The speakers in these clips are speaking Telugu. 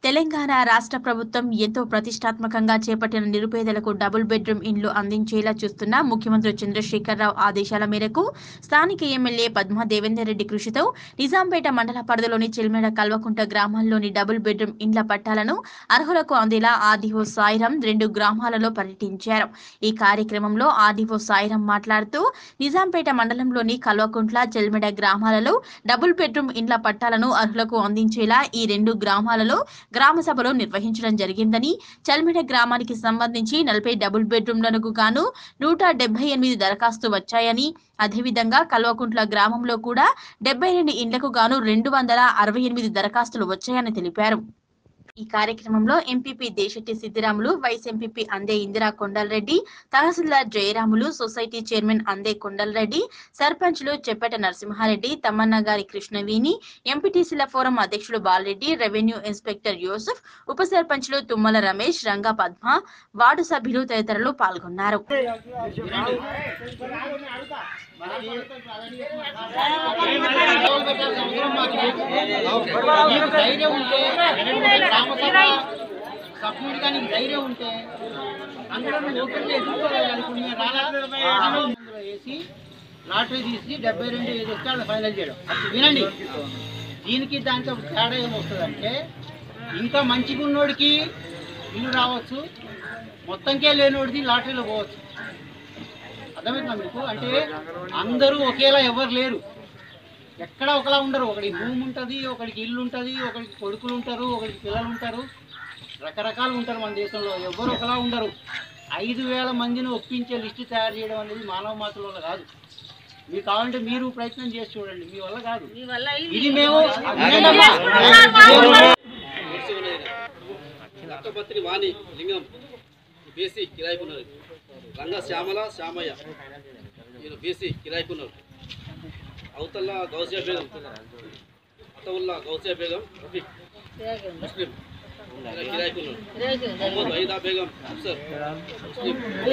తెలంగాణ రాష్ట్ర ప్రభుత్వం ఎంతో ప్రతిష్టాత్మకంగా చేపట్టిన నిరుపేదలకు డబుల్ బెడ్రూమ్ ఇండ్లు అందించేలా చూస్తున్న ముఖ్యమంత్రి చంద్రశేఖరరావు ఆదేశాల మేరకు స్థానిక ఎమ్మెల్యే పద్మా దేవేందర్ రెడ్డి కృషితో నిజాంపేట మండల పరిధిలోని చిల్మెడ కల్వకుంట గ్రామాల్లోని డబుల్ బెడ్రూమ్ ఇండ్ల పట్టాలను అర్హులకు అందేలా ఆర్డీఓ సాయిరం రెండు గ్రామాలలో పర్యటించారు ఈ కార్యక్రమంలో ఆర్డీఓ సాయిరం మాట్లాడుతూ నిజాంపేట మండలంలోని కల్వకుంట్ల చెల్మెడ గ్రామాలలో డబుల్ బెడ్రూమ్ ఇండ్ల పట్టాలను అర్హులకు అందించేలా ఈ రెండు గ్రామాలలో గ్రామ సభలో నిర్వహించడం జరిగిందని చల్మిడ గ్రామానికి సంబంధించి నలభై డబుల్ బెడ్రూమ్లకు గాను నూట డెబ్బై ఎనిమిది దరఖాస్తు వచ్చాయని అదేవిధంగా కల్వకుంట్ల గ్రామంలో కూడా డెబ్బై రెండు ఇండ్లకు గాను రెండు వందల అరవై ఎనిమిది దరఖాస్తులు వచ్చాయని తెలిపారు ఈ కార్యక్రమంలో MPP Desetti Siddiramulu vice MPP Ande Indira Kondala Reddy tahsildar Jayaramulu society chairman Ande Kondala Reddy సర్పంచ్లు చెప్పేట నరసింహారెడ్డి తమ్మన్న గారి కృష్ణవేణి ఎంపీటీసీల ఫోరం అధ్యక్షులు బాలరెడ్డి రెవెన్యూ ఇన్స్పెక్టర్ యూసుఫ్ ఉప సర్పంచ్లు తుమ్మల రమేష్ రంగా పద్మ వార్డు సభ్యులు తదితరులు పాల్గొన్నారు నీకు ధైర్యం ఉంటే గ్రామ సభ సభ్యుడిగా నీకు ధైర్యం ఉంటే అందులో నువ్వు ఓపెన్ చేసి అనుకుని రాలా వేసి లాటరీ తీసి డెబ్బై రెండు ఐదు వస్తే వాళ్ళు ఫైనల్ చేయడం అప్పుడు వినండి దీనికి దాంతో తేడా ఏమొస్తుందంటే ఇంకా మంచిగా ఉన్నోడికి ఇల్లు రావచ్చు మొత్తంకే లేనోడిది లాటరీలో పోవచ్చు అర్థమవుతుందా మీకు అంటే అందరూ ఒకేలా ఎవరు లేరు ఎక్కడ ఒకలా ఉండరు ఒకడికి భూమి ఉంటుంది ఒకడికి ఇల్లు ఉంటుంది ఒకడికి కొడుకులు ఉంటారు ఒకడికి పిల్లలు ఉంటారు రకరకాలు ఉంటారు మన దేశంలో ఎవరు ఒకలా ఉండరు ఐదు వేల మందిని ఒప్పించే లిస్టు తయారు చేయడం అనేది మానవ మాతల వల్ల కాదు మీకు కావాలంటే మీరు ప్రయత్నం చేసి చూడండి మీ వల్ల కాదు ఇది మేము వినండమ్మా. లక్కపత్రి వాణి లింగం బీసీ కిరాయికున్నారు రంగ శ్యామల శ్యామయ్య ఈయన బీసీ కిరాయికున్నారు అవతల గౌసియా బేగం అతవుల్లా గౌసియా బేగం రఫీక్ ముస్లిం ఈయన కిరాయికున్నారు మొహమ్మద్ ఐదా బేగం అఫ్సర్ ముస్లిం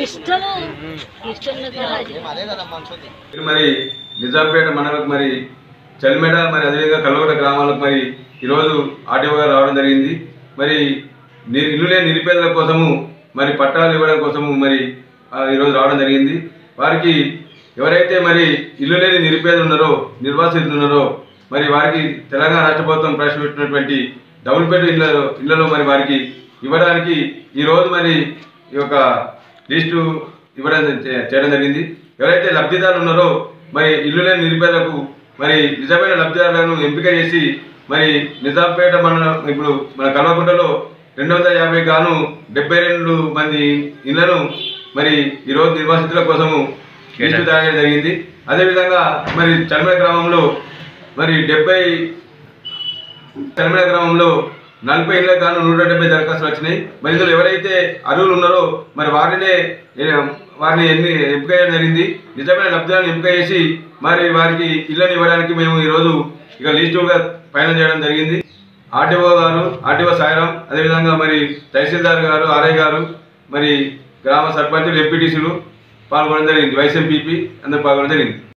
ఇది మరి నిజాంపేట మండలకు మరి చల్మెడ మరి అదేవిధంగా కల్వగట గ్రామాలకు మరి ఈరోజు ఆర్టీఓ గారు రావడం జరిగింది మరి ని- ఇల్లు లేని నిరుపేదల కోసము మరి పట్టాలు ఇవ్వడం కోసము మరి ఆ, ఈరోజు రావడం జరిగింది వారికి ఎవరైతే మరి ఇల్లు లేని నిరుపేదలు ఉన్నారో నిర్వాసితులు ఉన్నారో మరి వారికి తెలంగాణ రాష్ట్ర ప్రభుత్వం ప్రవేశపెట్టినటువంటి డబుల్ బెడ్ ఇళ్ళ ఇళ్లలో మరి వారికి ఇవ్వడానికి ఈరోజు మరి ఈ యొక్క లిస్టు ఇవ్వడం చే- చేయడం జరిగింది ఎవరైతే లబ్ధిదారులు ఉన్నారో మరి ఇల్లు లేని నిరుపేదలకు మరి నిజమైన లబ్ధిదారులను ఎంపిక చేసి మరి నిజాంపేట మండలం ఇప్పుడు మన కల్వకుంటలో రెండు వందల యాభై గాను డెబ్బై రెండు మంది ఇళ్లను మరి ఈరోజు నిర్వాసితుల కోసము లిస్టు తయారు చేయడం జరిగింది అదేవిధంగా మరి చర్మల గ్రామంలో మరి డెబ్బై తెలంగాణ గ్రామంలో నలభై ఇళ్ళకు గాను నూట డెబ్బై దరఖాస్తులు వచ్చినాయి మరి ఇందులో ఎవరైతే అర్హులు ఉన్నారో మరి వారినే ఏ, వారిని ఎన్ని ఎంపిక చేయడం జరిగింది నిజమైన లబ్ధాలను ఎంపిక చేసి మరి వారికి ఇళ్ళని ఇవ్వడానికి మేము ఈరోజు ఇక లిస్టుగా ఫైనల్ చేయడం జరిగింది ఆర్టీఓ గారు ఆర్టీఓ సాయిరాం అదేవిధంగా మరి తహసీల్దార్ గారు ఆర్ఐ గారు మరి గ్రామ సర్పంచులు ఎంపీటీసీలు పాల్గొనడం జరిగింది వైస్ ఎంపీపీ అందరూ పాల్గొనడం జరిగింది